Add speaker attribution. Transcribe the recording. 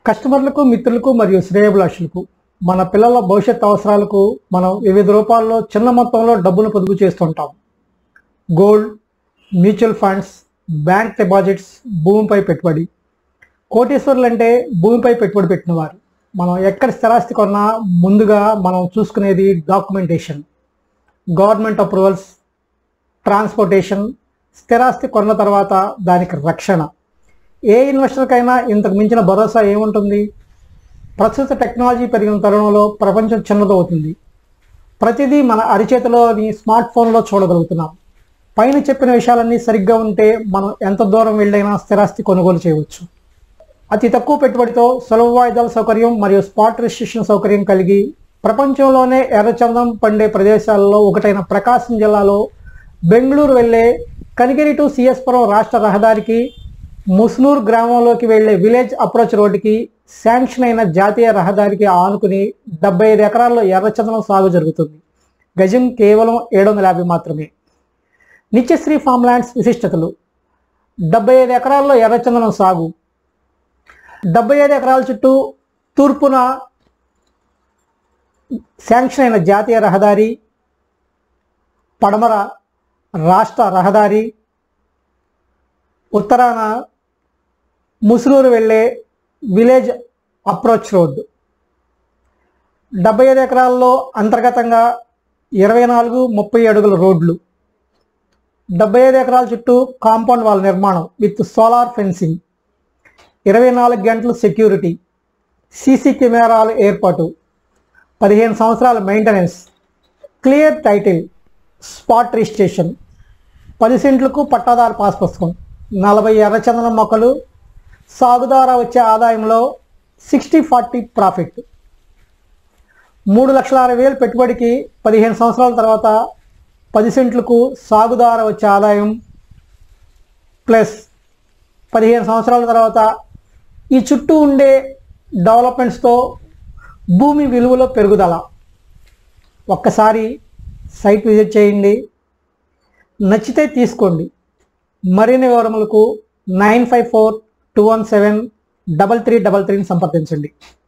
Speaker 1: కస్టమర్లకు మిత్రులకు మరియు శ్రేయభిలాషులకు మన పిల్లల భవిష్యత్ అవసరాలకు మనం వివిధ రూపాల్లో చిన్న మొత్తంలో డబ్బులు పొదుపు చేస్తుంటాం gold mutual funds bank deposits భూమిపై పెట్టుబడి కోటీశ్వరులు అంటే భూమిపై పెట్టుబడి పెట్టినవారు మనం ఎక్కడ స్థిరాస్తి కొన్నా ముందుగా మనం చూసుకునేది డాక్యుమెంటేషన్ గవర్నమెంట్ అప్రూవల్స్ ట్రాన్స్పోర్టేషన్ స్థిరాస్తి కొన్న తర్వాత దానికి రక్షణ ఏ ఇన్వెస్టర్కైనా ఇంతకు మించిన భరోసా ఏముంటుంది ప్రస్తుత టెక్నాలజీ పెరిగిన తరుణంలో ప్రపంచం చిన్నదవుతుంది ప్రతిదీ మన అరిచేతిలోని స్మార్ట్ ఫోన్లో చూడగలుగుతున్నాం పైన చెప్పిన విషయాలన్నీ సరిగ్గా ఉంటే మనం ఎంత దూరం వెళ్ళైనా స్థిరాస్తి కొనుగోలు చేయవచ్చు అతి తక్కువ పెట్టుబడితో సులభ వాయిదాల సౌకర్యం మరియు స్పాట్ రిజిస్ట్రేషన్ సౌకర్యం కలిగి ప్రపంచంలోనే ఎర్రచందం పండే ప్రదేశాలలో ఒకటైన ప్రకాశం జిల్లాలో బెంగళూరు వెళ్ళే కనిగిరి టు సిఎస్పురం రాష్ట్ర రహదారికి ముస్నూర్ గ్రామంలోకి వెళ్ళే విలేజ్ అప్రోచ్ రోడ్డుకి శాంక్షన్ అయిన జాతీయ రహదారికి ఆనుకుని డెబ్బై ఐదు ఎకరాల్లో ఎర్రచందనం సాగు జరుగుతుంది గజం కేవలం ఏడు వందల యాభై మాత్రమే నిత్యశ్రీ ఫామ్ ల్యాండ్స్ విశిష్టతలు డెబ్బై ఐదు ఎకరాల్లో ఎర్రచందనం సాగు డెబ్బై ఐదు ఎకరాల చుట్టూ తూర్పున శాంక్షన్ అయిన జాతీయ రహదారి పడమర రాష్ట్ర రహదారి ఉత్తరాన ముసునూరు వెళ్ళే విలేజ్ అప్రోచ్ రోడ్డు డెబ్బై ఐదు ఎకరాల్లో అంతర్గతంగా ఇరవై నాలుగు ముప్పై అడుగుల రోడ్లు డెబ్బై ఐదు ఎకరాల చుట్టూ కాంపౌండ్ వాల్ నిర్మాణం విత్ సోలార్ ఫెన్సింగ్ ఇరవై నాలుగు గంటలు సెక్యూరిటీ సీసీ కెమెరాల ఏర్పాటు పదిహేను సంవత్సరాల maintenance clear title spot registration పది సెంట్లకు పట్టాదారు పాస్ పుస్తకం నలభై ఎర్రచందనం మొక్కలు సాగు ద్వారా వచ్చే ఆదాయంలో సిక్స్టీ ఫార్టీ ప్రాఫిట్ మూడు లక్షల అరవై వేలు పెట్టుబడికి పదిహేను సంవత్సరాల తర్వాత పది సెంట్లకు సాగు ద్వారా వచ్చే ఆదాయం ప్లస్ పదిహేను సంవత్సరాల తర్వాత ఈ చుట్టూ ఉండే డెవలప్మెంట్స్తో భూమి విలువలో పెరుగుదల ఒక్కసారి సైట్ విజిట్ చేయండి నచ్చితే తీసుకోండి మరిన్ని వివరములకు nine five four two one seven double three double త్రీని సంప్రదించండి